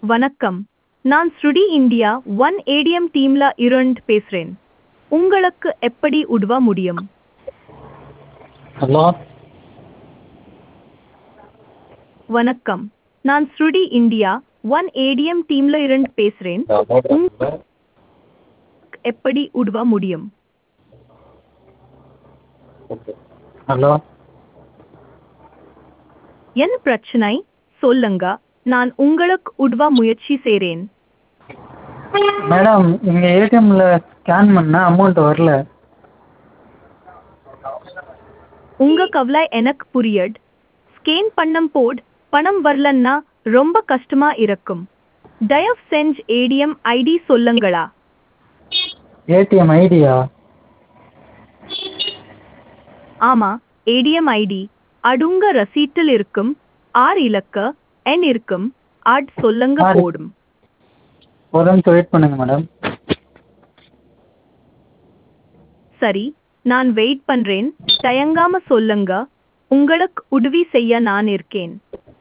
வணக்கம் நான் ஸ்ருடி இந்தியா ஒன் ஏடிஎம் டீம்ல இருந்து பேசுறேன் உங்களுக்கு எப்படி உதவ முடியும் ஹலோ வணக்கம் நான் ஸ்ருடி இந்தியா ஒன் ஏடிஎம் டீம்ல இருந்து பேசுறேன் உங்களுக்கு எப்படி உதவ முடியும் ஹலோ என் பிரச்சனை சொல்லுங்க நான் உங்களுக்கு உதவ முயற்சி செய்றேன் மேடம் எங்கள் ஏடிஎம்மில் ஸ்கேன் பண்ண அமௌண்ட் வரல உங்க கவலை எனக்கு புரியட் ஸ்கேன் பண்ணம் போட் பணம் வரலன்னா ரொம்ப கஷ்டமா இருக்கும் தயவு செஞ்சு ஏடிஎம் ஐடி சொல்லுங்களா ஏடிஎம் ஐடியா ஆமா ஏடிஎம் ஐடி அடுங்க ரசீட்டில் இருக்கும் ஆறு இலக்க எண் இருக்கும் அட் சொல்லுங்க ஆறு. போடும் ஒரு நிமிஷம் வெயிட் பண்ணுங்க மேடம் சரி நான் வெயிட் பண்றேன் தயங்காம சொல்லுங்க உங்களுக்கு உதவி செய்ய நான் இருக்கேன்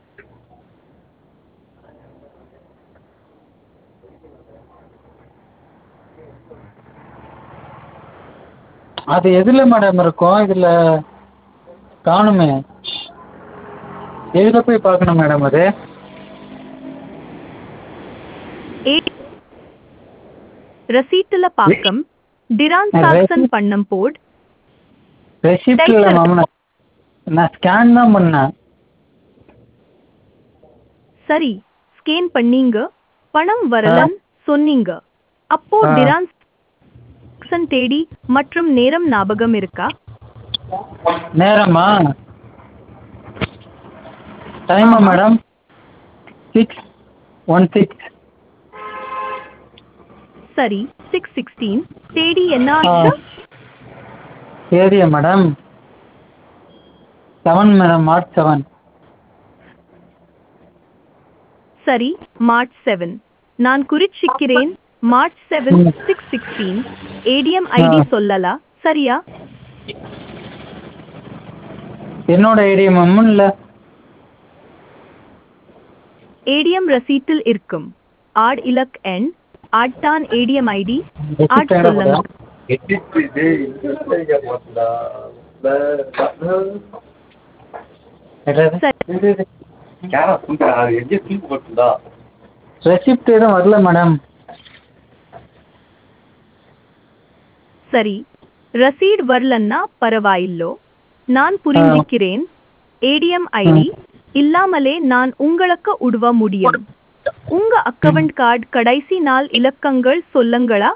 அது எதில் மேடம் இருக்கும் இதில் காணுமே எதில் போய் பார்க்கணும் மேடம் அது ஏ- ரசீட்டுல பாக்கம் டிரான்சாக்சன் பண்ணம் போட் ரெசிப்ட் இல்லை மேம் நான் நான் ஸ்கேன் தான் பண்ணேன் சரி ஸ்கேன் பண்ணீங்க பணம் வரலன் சொன்னீங்க அப்போ ஆ. டிரான்சாக்சன் தேடி மற்றும் நேரம் ஞாபகம் இருக்கா நேரமா டைமா ஆமா. மேடம் சிக்ஸ் ஒன் சிக்ஸ் சரி சிக்ஸ் சிக்ஸ்டீன் தேடி என்ன ஆ ஆச்சு சரியா madam seven madam March seven சரி மார்ச் செவன் நான் குறிச்சிக்கிறேன் மார்ச் செவன் ம். சிக்ஸ் சிக்ஸ்டீன் ஏடிஎம் ஐடி ஆ. சொல்லலா சரியா என்னோட ஐடியா மேம் இல்லை ஏடிஎம் ரசீட்டில் இருக்கும் ஆட் இலக் எண் ஆட்டான் ஏடிஎம் ஐடி ஆட் ரெசிப்ட் வேணும் சொல்லுங்க மேடம் என்னது? சரி ரெசிப்ட் எதுவும் வரல மேடம் சரி ரசீட் வரலன்னா பரவாயில்லோ நான் புரிஞ்சிக்கிறேன் ஏடிஎம் ஐடி இல்லாமலே நான் உங்களுக்கு உதவ முடியும் உங்க அக்கவுண்ட் கார்டு கடைசி நாள் இலக்கங்கள் சொல்லுங்களா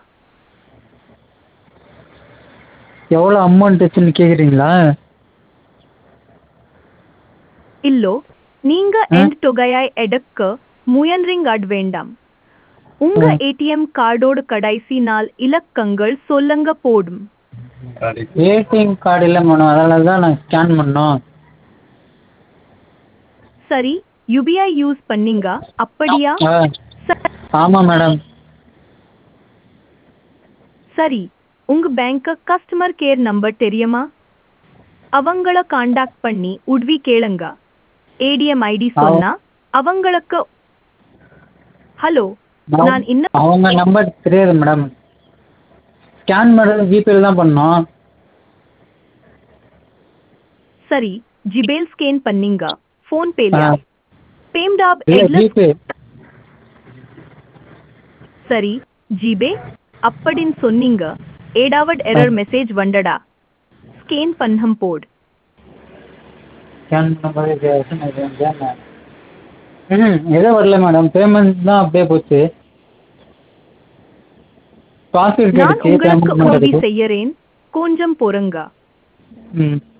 எவ்வளோ அமௌண்ட் வச்சுன்னு கேட்குறீங்களா இல்லோ நீங்க ஆ? எண்ட் தொகையாய் எடுக்க முயன்றீங்க அட் வேண்டாம் உங்க ஆ. ஏடிஎம் கார்டோட கடைசி நாள் இலக்கங்கள் சொல்லுங்க போடும் ஏடிஎம் கார்டு இல்லை மேடம் அதனால தான் நான் ஸ்கேன் பண்ணோம் சரி யுபிஐ யூஸ் பண்ணீங்க அப்படியா ஆ ச- ஆமாம் மேடம் சரி உங்க பேங்க் கஸ்டமர் கேர் நம்பர் தெரியுமா அவங்கள காண்டாக்ட் பண்ணி உதவி கேளுங்க ஏடிஎம் ஐடி சொன்னா அவங்களுக்கு ஹலோ நான் இன்னும் அவங்க நம்பர் தெரியாது மேடம் ஸ்கேன் பண்ணுறது ஜிபேல தான் பண்ணோம் சரி ஜிபேல் ஸ்கேன் பண்ணீங்க ஃபோன் பேலியா ஆ. பேம்டாப் இல்லை எட்ல ஜிபே சரி ஜிபே அப்படின்னு சொன்னீங்க ஏடாவட் எரர் மெசேஜ் வந்தடா ஸ்கேன் பண்ணம் போட் ஸ்கேன் பண்ணும்போது ம் எதுவும் வரல மேடம் பேமெண்ட் தான் அப்படியே போச்சு பாஸ்வேர்ட் நான் கேட்டுச்சு உங்களுக்கு பேமெண்ட் உதவி பண்ணுறதுக்கு செய்யறேன் கொஞ்சம் பொறுங்க ம்